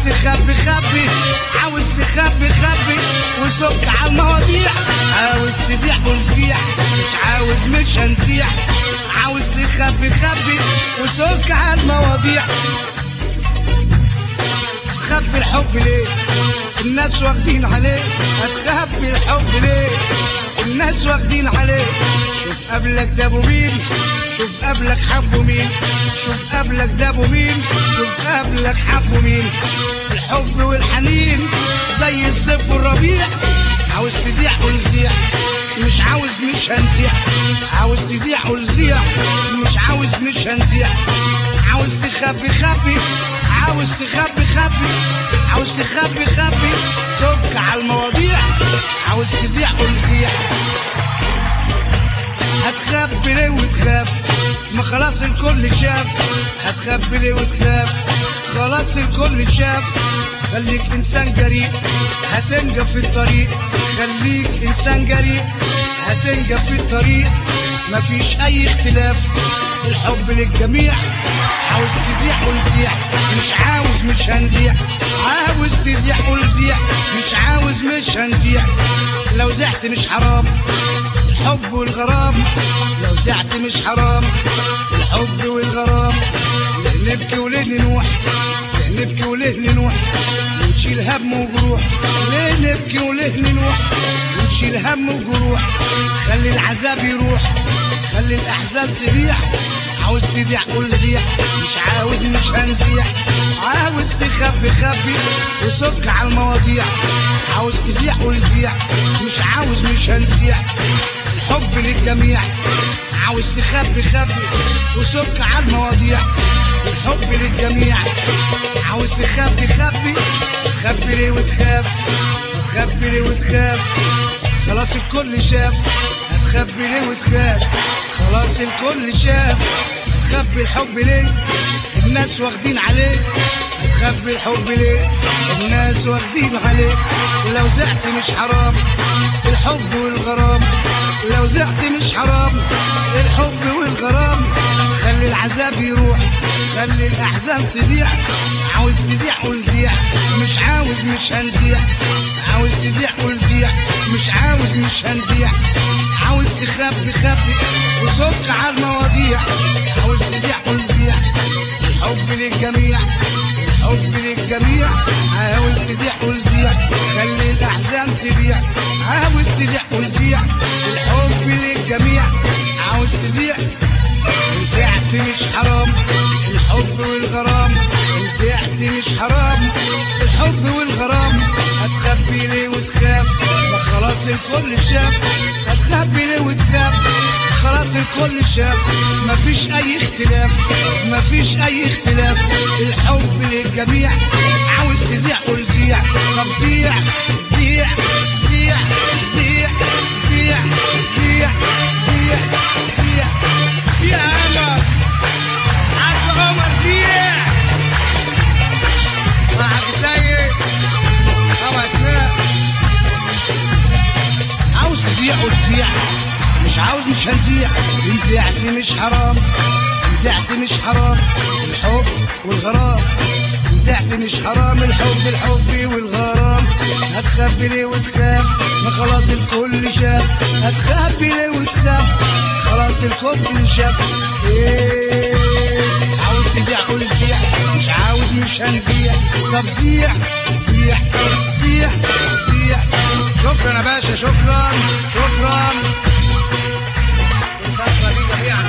تخبي خبي عاوز تخبي خبي وسك على المواضيع عاوز تزيح ونزيح مش عاوز مش هنزيح عاوز تخبي خبي وسك على المواضيع تخبي الحب ليه الناس واخدين عليه هتخبي الحب ليه الناس واخدين عليه شوف قبلك ده ابو مين شوف قبلك حبه مين شوف قبلك ده ابو مين شوف قبلك حبه مين الحب والحنين زي الصيف والربيع عاوز تزيع ونزيع مش عاوز مش هنزيع عاوز تزيع ونزيع مش عاوز مش هنزيع عاوز تخبي خبي عاوز تخبي خبي عاوز تخبي خبي سك على المواضيع عاوز تزيع ونزيع هتخبي ليه وتخاف ما خلاص الكل شاف هتخبي ليه وتخاف خلاص الكل شاف خليك انسان جريء هتنجى في الطريق خليك انسان جريء هتنجى في الطريق مفيش اي اختلاف الحب للجميع عاوز تزيح ونزيح مش عاوز مش هنزيح عاوز تزيح ونزيح مش عاوز مش هنزيح لو زعت مش حرام الحب والغرام لو زعت مش حرام الحب والغرام ليه نبكي وليه ننوح ليه نبكي وليه ننوح ونشيل هم وجروح ليه نبكي وليه ننوح ونشيل هم وجروح خلي العذاب يروح خلي الاحزان تريح عاوز تزيح قول زيح مش عاوز مش هنزيح عاوز تخبي خبي وسك على المواضيع عاوز تزيح قول زيح مش عاوز مش هنزيح الحب للجميع عاوز تخبي خبي وسك على المواضيع الحب للجميع عاوز تخبي خبي تخبي ليه وتخاف تخبي ليه وتخاف خلاص الكل شاف هتخبي ليه وتخاف خلاص الكل شاف هتخبي الحب ليه الناس واخدين عليه هتخبي الحب ليه الناس واخدين عليه لو زعت مش حرام الحب والغرام لو زعت مش حرام الحب والغرام خلي العذاب يروح خلي الاحزان تضيع عاوز تزيع ونزيع مش عاوز مش هنزيع عاوز تزيع ونزيع مش عاوز مش هنزيع عاوز تخبي خبي وسك على المواضيع عاوز تزيع ونزيع الحب للجميع الحب للجميع عاوز تزيع ونزيع خلي الاحزان تضيع عاوز تزيع ونزيع الحب للجميع عاوز تزيع وزعت مش حرام الحب والغرام وزعت مش حرام الحب والغرام هتخبي ليه وتخاف ما خلاص الكل شاف هتخبي ليه وتخاف خلاص الكل شاف مفيش اي اختلاف مفيش اي اختلاف الحب للجميع عاوز تزيع قول زيع طب زيع زيع زيع زيع زيع زيع زيع زيع زيع عمر عبد عمر زيع مع عبد سيد طبعا اسماء عاوز تزيع وتزيع مش عاوز مش هنزيع ان زعت مش حرام ان زعت مش حرام الحب والغرام ان زعت مش حرام الحب الحب والغرام هتخبي ليه وتخاف ما خلاص الكل شاف هتخبي ليه وتخاف خلاص الكل شاف إيه عاوز تزيع قول زيع مش عاوز مش هنزيع طب زيع زيع زيع زيع شكرا يا باشا شكرا شكرا الصفقة دي جميعا